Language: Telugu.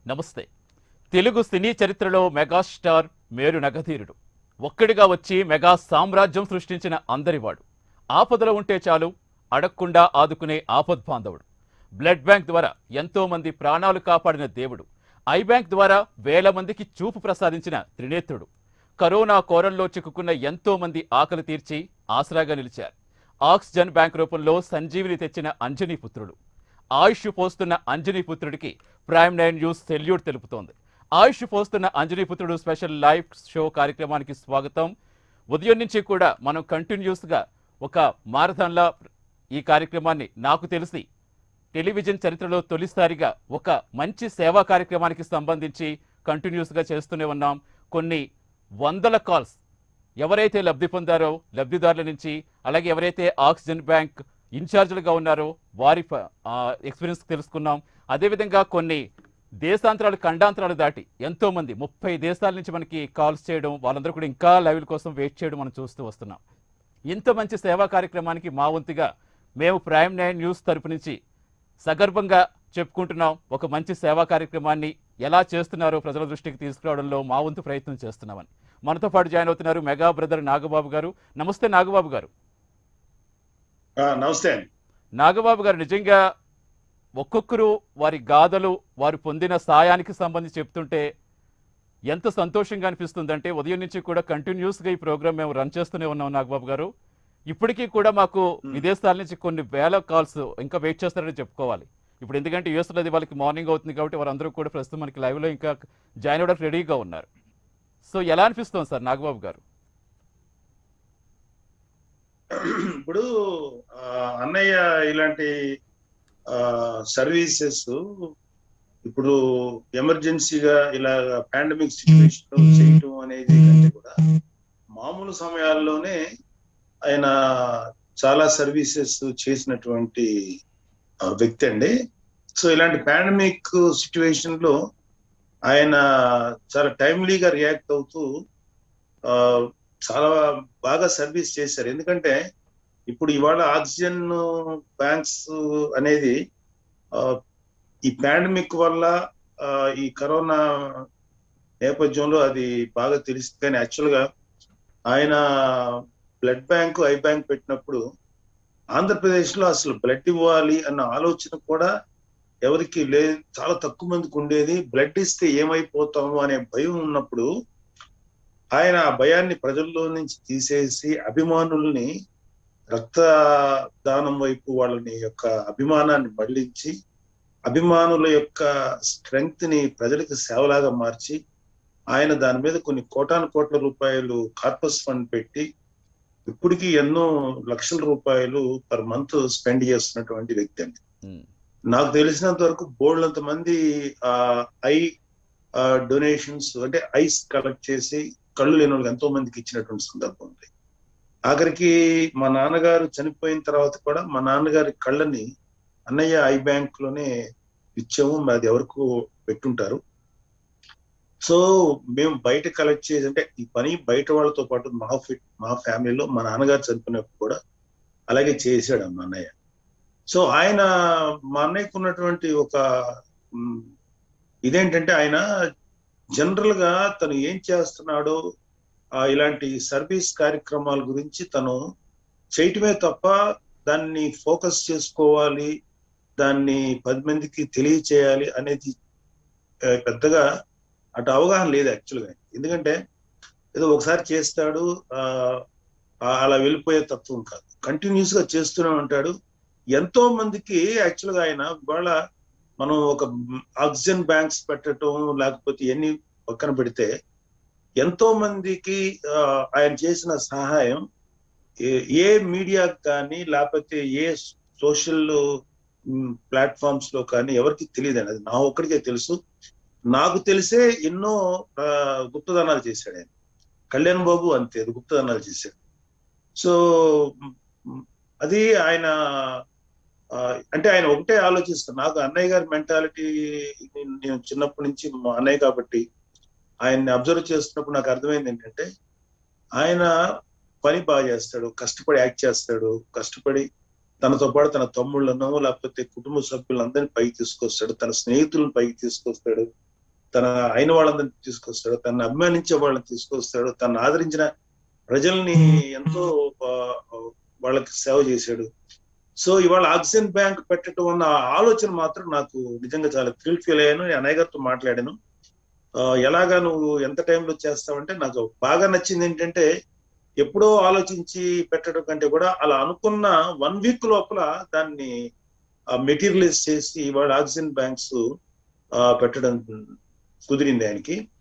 నమస్తే తెలుగు సినీ చరిత్రలో మెగాస్టార్ మేరు నగధీరుడు ఒక్కడిగా వచ్చి మెగా సామ్రాజ్యం సృష్టించిన అందరివాడు ఆపదలో ఉంటే చాలు అడగకుండా ఆదుకునే ఆపద్బాంధవుడు బ్లడ్ బ్యాంక్ ద్వారా ఎంతో మంది ప్రాణాలు కాపాడిన దేవుడు ఐ బ్యాంక్ ద్వారా వేల మందికి చూపు ప్రసాదించిన త్రినేత్రుడు కరోనా కోరల్లో చిక్కుకున్న ఎంతో మంది ఆకలి తీర్చి ఆసరాగా నిలిచారు ఆక్సిజన్ బ్యాంక్ రూపంలో సంజీవిని తెచ్చిన అంజనీ పుత్రుడు ఆయుష్ పోస్తున్న అంజనీ పుత్రుడికి ప్రైమ్ నైన్ న్యూస్ సెల్యూట్ తెలుపుతోంది ఆయుష్ పోస్తున్న అంజనీ పుత్రుడు స్పెషల్ లైవ్ షో కార్యక్రమానికి స్వాగతం ఉదయం నుంచి కూడా మనం కంటిన్యూస్గా ఒక మారథాన్లా ఈ కార్యక్రమాన్ని నాకు తెలిసి టెలివిజన్ చరిత్రలో తొలిసారిగా ఒక మంచి సేవా కార్యక్రమానికి సంబంధించి కంటిన్యూస్గా చేస్తూనే ఉన్నాం కొన్ని వందల కాల్స్ ఎవరైతే లబ్ధి పొందారో లబ్ధిదారుల నుంచి అలాగే ఎవరైతే ఆక్సిజన్ బ్యాంక్ ఇన్ఛార్జీలుగా ఉన్నారో వారి ప- ఆ, ఎక్స్పీరియన్స్ తెలుసుకున్నాం అదేవిధంగా కొన్ని దేశాంతరాలు ఖండాంతరాలు దాటి ఎంతో మంది ముప్పై దేశాల నుంచి మనకి కాల్స్ చేయడం వాళ్ళందరూ కూడా ఇంకా లైవ్ల కోసం వెయిట్ చేయడం మనం చూస్తూ వస్తున్నాం ఇంత మంచి సేవా కార్యక్రమానికి మా వంతుగా మేము ప్రైమ్ నైన్ న్యూస్ తరపు నుంచి సగర్భంగా చెప్పుకుంటున్నాం ఒక మంచి సేవా కార్యక్రమాన్ని ఎలా చేస్తున్నారో ప్రజల దృష్టికి తీసుకురావడంలో మా వంతు ప్రయత్నం చేస్తున్నామని మనతో పాటు జాయిన్ అవుతున్నారు మెగా బ్రదర్ నాగబాబు గారు నమస్తే నాగబాబు గారు ఆ, నమస్తే అండి నాగబాబు గారు నిజంగా ఒక్కొక్కరు వారి గాథలు వారు పొందిన సాయానికి సంబంధించి చెప్తుంటే ఎంత సంతోషంగా అనిపిస్తుందంటే ఉదయం నుంచి కూడా కంటిన్యూస్గా ఈ ప్రోగ్రామ్ మేము రన్ చేస్తూనే ఉన్నాం నాగబాబు గారు ఇప్పటికీ కూడా మాకు విదేశాల నుంచి కొన్ని వేల కాల్స్ ఇంకా వెయిట్ చేస్తారని చెప్పుకోవాలి ఇప్పుడు ఎందుకంటే యూఎస్లో అది వాళ్ళకి మార్నింగ్ అవుతుంది కాబట్టి వారందరూ కూడా ప్రస్తుతం మనకి లైవ్లో ఇంకా జాయిన్ అవ్వడానికి రెడీగా ఉన్నారు సో ఎలా అనిపిస్తుంది సార్ నాగబాబు గారు ఇప్పుడు ఆ, అన్నయ్య ఇలాంటి సర్వీసెస్ ఇప్పుడు ఎమర్జెన్సీగా ఇలా పాండమిక్ సిచ్యువేషన్ చేయటం అనేది కంటే కూడా మామూలు సమయాల్లోనే ఆయన చాలా సర్వీసెస్ చేసినటువంటి ఆ, వ్యక్తి అండి సో ఇలాంటి పాండమిక్ సిచ్యువేషన్ లో ఆయన చాలా టైమ్లీగా రియాక్ట్ అవుతూ ఆ, చాలా బాగా సర్వీస్ చేశారు ఎందుకంటే ఇప్పుడు ఇవాళ ఆక్సిజన్ బ్యాంక్స్ అనేది ఆ, ఈ పాండమిక్ వల్ల ఆ, ఈ కరోనా నేపథ్యంలో అది బాగా తెలిసింది కానీ యాక్చువల్ గా ఆయన బ్లడ్ బ్యాంక్ ఐ బ్యాంక్ పెట్టినప్పుడు ఆంధ్రప్రదేశ్ లో అసలు బ్లడ్ ఇవ్వాలి అన్న ఆలోచన కూడా ఎవరికి లేదు చాలా తక్కువ మందికి ఉండేది బ్లడ్ ఇస్తే ఏమైపోతాము అనే భయం ఉన్నప్పుడు ఆయన ఆ భయాన్ని ప్రజల్లో నుంచి తీసేసి అభిమానుల్ని రక్తదానం వైపు వాళ్ళని యొక్క అభిమానాన్ని మళ్లించి అభిమానుల యొక్క స్ట్రెంగ్త్ ని ప్రజలకు సేవలాగా మార్చి ఆయన దాని మీద కొన్ని కోటాను కోట్ల రూపాయలు కార్పస్ ఫండ్ పెట్టి ఇప్పటికీ ఎన్నో లక్షల రూపాయలు పర్ మంత్ స్పెండ్ చేస్తున్నటువంటి వ్యక్తి అండి ఉమ్, నాకు తెలిసినంత వరకు బోల్డంత మంది ఆ ఐ డొనేషన్స్ అంటే ఐస్ కలెక్ట్ చేసి కళ్ళు లేని వాళ్ళకి ఎంతో మందికి ఇచ్చినటువంటి సందర్భం ఉంది ఆఖరికి మా నాన్నగారు చనిపోయిన తర్వాత కూడా మా నాన్నగారి కళ్ళని అన్నయ్య ఐ బ్యాంక్ లోనే ఇచ్చాము అది ఎవరికి పెట్టుంటారు సో మేము బయట కలెక్ట్ చేసి అంటే ఈ పని బయట వాళ్ళతో పాటు మా ఫిట్ మా ఫ్యామిలీలో మా నాన్నగారు చనిపోయినప్పుడు కూడా అలాగే చేశాడు మా అన్నయ్య సో ఆయన మా అన్నయ్యకు ఉన్నటువంటి ఒక మ్, ఇదేంటంటే ఆయన జనరల్ గా తను ఏం చేస్తున్నాడో ఆ, ఇలాంటి సర్వీస్ కార్యక్రమాల గురించి తను చేయటమే తప్ప దాన్ని ఫోకస్ చేసుకోవాలి దాన్ని పది మందికి తెలియచేయాలి అనేది ఆ, పెద్దగా అటు అవగాహన లేదు యాక్చువల్గా ఎందుకంటే ఏదో ఒకసారి చేస్తాడు ఆ, ఆ, అలా వెళ్ళిపోయే తత్వం కాదు కంటిన్యూస్ గా చేస్తూనే ఉంటాడు ఎంతో మందికి యాక్చువల్ గా ఆయన ఇవాళ మనం ఒక ఆక్సిజన్ బ్యాంక్స్ పెట్టడం లేకపోతే ఎన్ని పక్కన పెడితే ఎంతో మందికి ఆ, ఆయన చేసిన సహాయం ఏ- ఏ మీడియాకి కానీ లేకపోతే ఏ సోషల్ ప్లాట్ఫామ్స్ లో కానీ ఎవరికి తెలియదు అది నా ఒక్కడికే తెలుసు నాకు తెలిసే ఎన్నో ఆ, గుప్తదానాలు చేశాడు ఆయన కళ్యాణ్ బాబు అంతే గుప్తదానాలు చేశాడు సో మ్, అది ఆయన ఆ, అంటే ఆయన ఒకటే ఆలోచిస్తాను నాకు అన్నయ్య గారి మెంటాలిటీ నేను చిన్నప్పటి నుంచి మా అన్నయ్య కాబట్టి ఆయన్ని అబ్జర్వ్ చేస్తున్నప్పుడు నాకు అర్థమైంది ఏంటంటే ఆయన పని బాగా చేస్తాడు కష్టపడి యాక్ట్ చేస్తాడు కష్టపడి తనతో పాటు తన తమ్ముళ్ళను లేకపోతే కుటుంబ సభ్యులందరినీ పైకి తీసుకొస్తాడు తన స్నేహితులను పైకి తీసుకొస్తాడు తన అయిన వాళ్ళందరినీ తీసుకొస్తాడు తనని అభిమానించే వాళ్ళని తీసుకొస్తాడు తను ఆదరించిన ప్రజల్ని ఎంతో ఆ, వాళ్ళకి సేవ చేశాడు సో ఇవాళ ఆక్సిజన్ బ్యాంక్ పెట్టడం అన్న ఆలోచన మాత్రం నాకు నిజంగా చాలా థ్రిల్ ఫీల్ అయ్యాను నేను అన్నయ్య గారితో మాట్లాడాను ఆ, ఎలాగా నువ్వు ఎంత టైంలో చేస్తావంటే నాకు బాగా నచ్చింది ఏంటంటే ఎప్పుడో ఆలోచించి పెట్టడం కంటే కూడా అలా అనుకున్న వన్ వీక్ లోపల దాన్ని మెటీరియలైజ్ చేసి ఇవాళ ఆక్సిజన్ బ్యాంక్స్ పెట్టడం కుదిరింది ఆయనకి